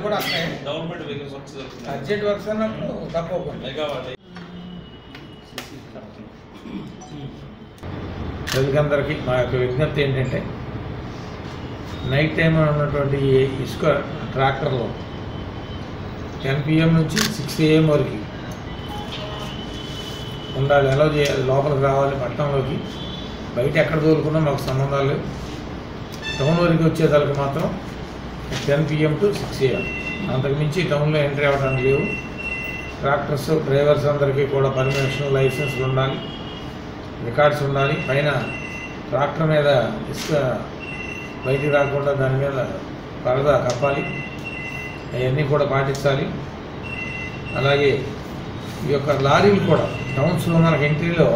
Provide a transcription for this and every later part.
కూడా వస్తాయి government vehicles works జరుగుతున్నాయి అర్జెంట్ వర్క్స్ అన్నప్పుడు తప్పకుండా మెగావాట్ ప్రజలందరికీ మా యొక్క విజ్ఞప్తి ఏంటంటే నైట్ టైం ఉన్నటువంటి ఈ ఇసుక ట్రాక్టర్లో టెన్ పిఎం నుంచి సిక్స్ ఏఎం వరకు ఉండాలి ఎలా చేయాలి లోపలికి రావాలి పట్టణంలోకి బయట ఎక్కడ తోలుకున్నా మాకు సంబంధాలు లేవు టౌన్ వరకు వచ్చేసరికి మాత్రం ten PM to six AM అంతకుమించి టౌన్లో ఎంట్రీ అవ్వడానికి లేవు ట్రాక్టర్స్ డ్రైవర్స్ అందరికీ కూడా పర్మిషన్ లైసెన్స్లు ఉండాలి రికార్డ్స్ ఉండాలి పైన ట్రాక్టర్ మీద ఇసుక బయటికి రాకుండా దాని మీద పరదా కప్పాలి అవన్నీ కూడా పాటించాలి అలాగే ఈ యొక్క లారీలు కూడా టౌన్స్లో మనకి ఎంట్రీలో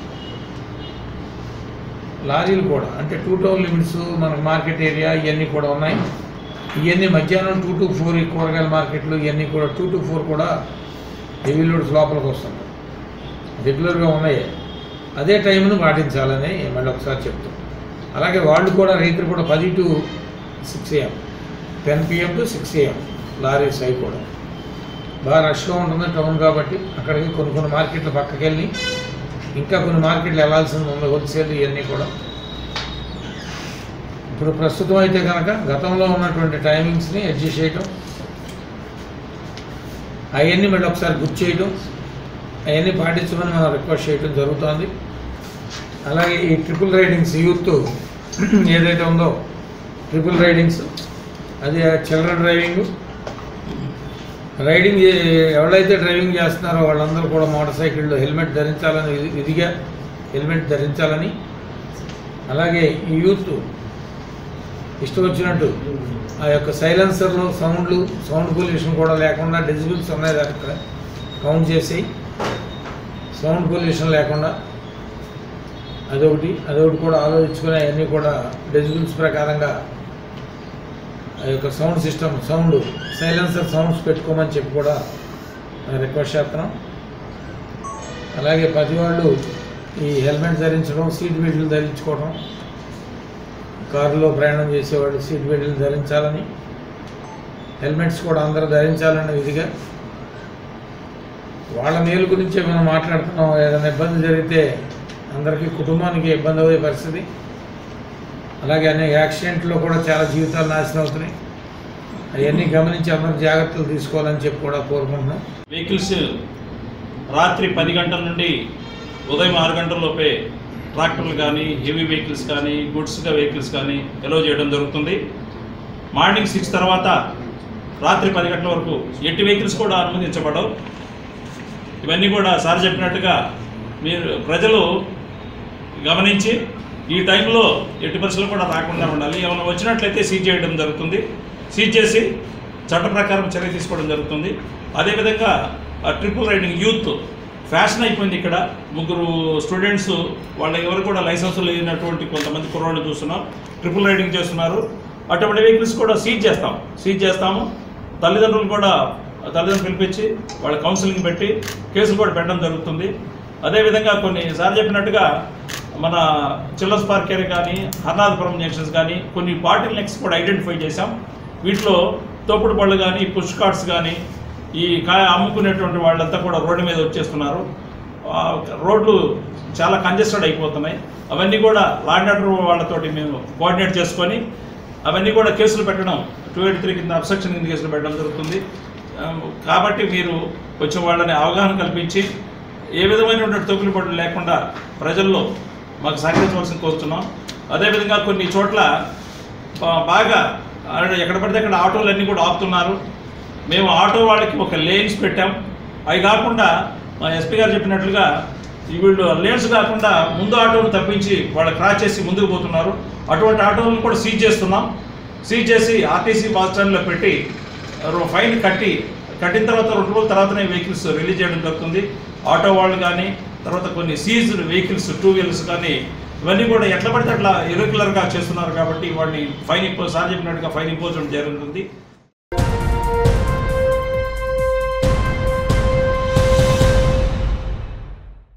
లారీలు కూడా అంటే టూ టౌన్ లిమిట్స్ మనకి మార్కెట్ ఏరియా ఇవన్నీ కూడా ఉన్నాయి ఇవన్నీ మధ్యాహ్నం టూ టు ఫోర్ ఈ కూరగాయల మార్కెట్లు ఇవన్నీ కూడా టూ టు ఫోర్ కూడా హెవీ లోడ్స్ లోపలికి వస్తున్నాయి రెగ్యులర్గా ఉన్నాయి అదే టైంను పాటించాలని మళ్ళీ ఒకసారి చెప్తాం అలాగే వాళ్ళు కూడా రైతులు కూడా పది to six AM ten PM to six AM lorries అవి కూడా బాగా రష్గా ఉంటుంది టౌన్ కాబట్టి అక్కడికి కొన్ని కొన్ని మార్కెట్లు పక్కకి వెళ్ళి ఇంకా కొన్ని మార్కెట్లు వెళ్ళాల్సింది ఉంది హోల్సేల్ ఇవన్నీ కూడా ఇప్పుడు ప్రస్తుతం అయితే కనుక గతంలో ఉన్నటువంటి టైమింగ్స్ని అడ్జస్ట్ చేయటం అవన్నీ మళ్ళీ ఒకసారి గుర్తు చేయటం అవన్నీ పాటించమని మనం రిక్వెస్ట్ చేయడం జరుగుతోంది అలాగే ఈ ట్రిపుల్ రైడింగ్స్ యూత్ ఏదైతే ఉందో ట్రిపుల్ రైడింగ్స్ అది చిల్డ్రన్ డ్రైవింగ్ రైడింగ్ ఏ- ఎవరైతే డ్రైవింగ్ చేస్తున్నారో వాళ్ళందరూ కూడా మోటార్ సైకిళ్ళు హెల్మెట్ ధరించాలని విధి- విధిగా హెల్మెట్ ధరించాలని అలాగే ఈ యూత్ ఇష్టం వచ్చినట్టు ఆ యొక్క సైలెన్సర్లు సౌండ్లు సౌండ్ పొల్యూషన్ కూడా లేకుండా డెసిబుల్స్ ఉన్నాయి అక్కడ కౌంట్ చేసి సౌండ్ పొల్యూషన్ లేకుండా అదొకటి అదొకటి కూడా ఆలోచించుకుని అవన్నీ కూడా డెసిబుల్స్ ప్రకారంగా ఆ యొక్క sound system sound silencer sounds పెట్టుకోమని చెప్పి కూడా రిక్వెస్ట్ చేస్తున్నాం అలాగే ప్రతి వాళ్ళు ఈ హెల్మెట్ ధరించడం సీట్ బెల్ట్లు ధరించుకోవడం కారులో ప్రయాణం చేసేవాళ్ళు సీట్ బెల్ట్లు ధరించాలని హెల్మెట్స్ కూడా అందరూ ధరించాలని విధిగా వాళ్ళ మేలు గురించే మనం మాట్లాడుతున్నాం ఏదైనా ఇబ్బంది జరిగితే అందరికీ కుటుంబానికి ఇబ్బంది అయ్యే పరిస్థితి అలాగే అనేక యాక్సిడెంట్లో కూడా చాలా జీవితాలు నాశనం అవుతున్నాయి అవన్నీ గమనించి అందరూ జాగ్రత్తలు తీసుకోవాలని చెప్పి కూడా కోరుకుంటున్నాం వెహికల్స్ రాత్రి పది గంటల నుండి ఉదయం ఆరు గంటల లోపే ట్రాక్టర్లు కానీ హెవీ వెహికల్స్ కానీ గుడ్స్గా వెహికల్స్ కానీ ఎలో చేయడం జరుగుతుంది మార్నింగ్ సిక్స్ తర్వాత రాత్రి పది గంటల వరకు ఎట్టి వెహికల్స్ కూడా అనుమతించబడవు ఇవన్నీ కూడా సార్ చెప్పినట్టుగా మీరు ప్రజలు గమనించి ఈ టైంలో ఎట్టి పరిస్థితులు కూడా రాకుండా ఉండాలి ఏమైనా వచ్చినట్లయితే సీజ్ చేయడం జరుగుతుంది సీజ్ చేసి చట్ట ప్రకారం చర్య తీసుకోవడం జరుగుతుంది అదేవిధంగా ఆ ట్రిపుల్ రైడింగ్ యూత్ ఫ్యాషన్ అయిపోయింది ఇక్కడ ముగ్గురు స్టూడెంట్స్ వాళ్ళ ఎవరు కూడా లైసెన్స్ లేనటువంటి కొంతమంది కుర్రాళ్ళు చూస్తున్నాం ట్రిపుల్ రైడింగ్ చేస్తున్నారు అటువంటి వెహికల్స్ కూడా సీజ్ చేస్తాం సీజ్ చేస్తాము తల్లిదండ్రులు కూడా తల్లిదండ్రులు పిలిపించి వాళ్ళ కౌన్సిలింగ్ పెట్టి కేసులు కూడా పెట్టడం జరుగుతుంది అదేవిధంగా కొన్ని సార్ చెప్పినట్టుగా మన చిల్లర్స్ పార్క్ ఏరియా కానీ హర్నాథపురం జంక్షన్స్ కానీ కొన్ని బాటిల్ నెక్స్ కూడా ఐడెంటిఫై చేశాం వీటిలో తోపుడు పళ్ళు కానీ పుష్ కార్ట్స్ కానీ ఈ కాయ అమ్ముకునేటువంటి వాళ్ళంతా కూడా రోడ్డు మీద వచ్చేస్తున్నారు ఆ, రోడ్లు చాలా కంజెస్టెడ్ అయిపోతున్నాయి అవన్నీ కూడా లాండ్ ఆర్డర్ వాళ్ళతోటి మేము కోఆర్డినేట్ చేసుకొని అవన్నీ కూడా కేసులు పెట్టడం టూ ఎయిటీ త్రీ కింద అబ్సెక్షన్ కింద కేసులు పెట్టడం జరుగుతుంది ఆ, కాబట్టి మీరు కొంచెం వాళ్ళని అవగాహన కల్పించి ఏ విధమైనటువంటి తొక్కులు పడులు లేకుండా ప్రజల్లో మాకు సహకరించవలసింది కోరుతున్నాం అదేవిధంగా కొన్ని చోట్ల బా- బాగా ఆడ ఎక్కడ పడితే అక్కడ ఆటోలు అన్నీ కూడా ఆపుతున్నారు మేము ఆటో వాళ్ళకి ఒక లేన్స్ పెట్టాం అవి కాకుండా మా ఎస్పీ గారు చెప్పినట్లుగా ఈ వీళ్ళు లేన్స్ కాకుండా ముందు ఆటోను తప్పించి వాళ్ళు క్రాస్ చేసి ముందుకు పోతున్నారు అటువంటి ఆటోలను కూడా సీజ్ చేస్తున్నాం సీజ్ చేసి ఆర్టీసీ బస్ స్టాండ్లో పెట్టి రో- ఫైన్ కట్టి కట్టిన తర్వాత రెండు రోజుల తర్వాతనే వెహికల్స్ రిలీజ్ చేయడం జరుగుతుంది ఆటో వాళ్ళు కానీ తర్వాత కొన్ని సీజ్డ్ వెహికల్స్ టూ వీలర్స్ కానీ ఇవన్నీ కూడా ఎట్లా పడితే అట్లా ఇరెగ్యులర్గా చేస్తున్నారు కాబట్టి వాడిని ఫైన్ ఇంపోజ్ సార్ చెప్పినట్టుగా ఫైన్ ఇంపోజ్ చేయడం జరుగుతుంది